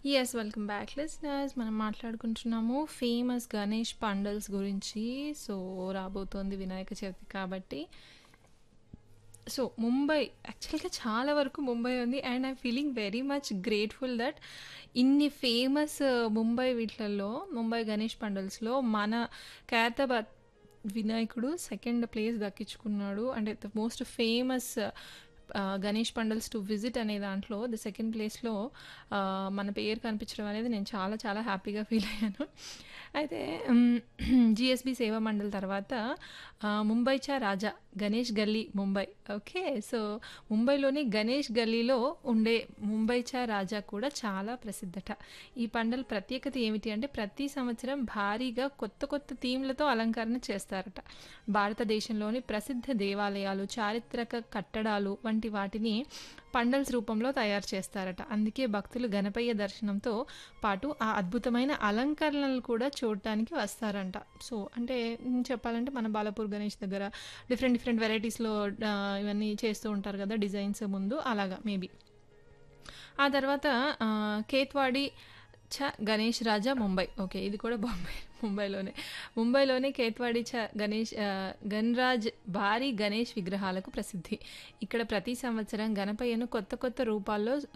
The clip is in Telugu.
యెస్. Welcome back listeners. మనం మాట్లాడుకుంటున్నాము ఫేమస్ గణేష్ పండల్స్ గురించి. సో, రాబోతోంది వినాయక చవితి కాబట్టి. సో, ముంబై యాక్చువల్‌గా చాలా వరకు ముంబై ఉంది. And I'm feeling very much grateful that ఇన్ని ఫేమస్ ముంబై వీట్లల్లో ముంబై గణేష్ పండల్స్‌లో మన ఖైరతాబాద్ వినాయకుడు సెకండ్ ప్లేస్ దక్కించుకున్నాడు. అంటే ద మోస్ట్ ఫేమస్ ఆహ్, గణేష్ పండల్స్ టు విజిట్ అనే దాంట్లో ద సెకండ్ ప్లేస్‌లో ఆహ్, మన పేరు కనిపించడం అనేది నేను చాలా చాలా హ్యాపీగా ఫీల్ అయ్యాను. అయితే హ్మ్, జీఎస్‌బీ సేవా మండలి తర్వాత ఆహ్, ముంబై చా రాజా గణేష్ గల్లీ ముంబై. ఓకే. సో, ముంబైలోని గణేష్ గల్లీలో ఉండే ముంబై చా రాజా కూడా చాలా ప్రసిద్ధట. ఈ పండల ప్రత్యేకత ఏమిటి అంటే ప్రతి సంవత్సరం భారీగా కొత్త కొత్త థీమ్‌లతో అలంకరణ చేస్తారట. భారతదేశంలోని ప్రసిద్ధ దేవాలయాలు, చారిత్రక కట్టడాలు వంటి వాటిని పండల్స్ రూపంలో తయారు చేస్తారట. అందుకే భక్తులు గణపయ్య దర్శనంతో పాటు ఆ అద్భుతమైన అలంకరణలు కూడా చూడటానికి వస్తారంట. సో, అంటే హ్మ్, చెప్పాలంటే మన బాలాపూర్ గణేష్ దగ్గర డిఫరెంట్ డిఫరెంట్ వెరైటీస్‌లో ఆహ్, ఇవన్నీ చేస్తూ ఉంటారు కదా! డిజైన్స్ ముందు అలాగా మేబీ. ఆ తర్వాత ఆహ్, కేత్వాడి ఛ గణేష్ రాజా ముంబై. ఓకే. ఇది కూడా బాంబే ముంబైలోనే. ముంబైలోని కేత్వాడి ఛ గణేష్ ఆహ్, గణరాజ్ భారీ గణేష్ విగ్రహాలకు ప్రసిద్ధి. ఇక్కడ ప్రతి సంవత్సరం గణపయ్యను కొత్త కొత్త రూపాల్లో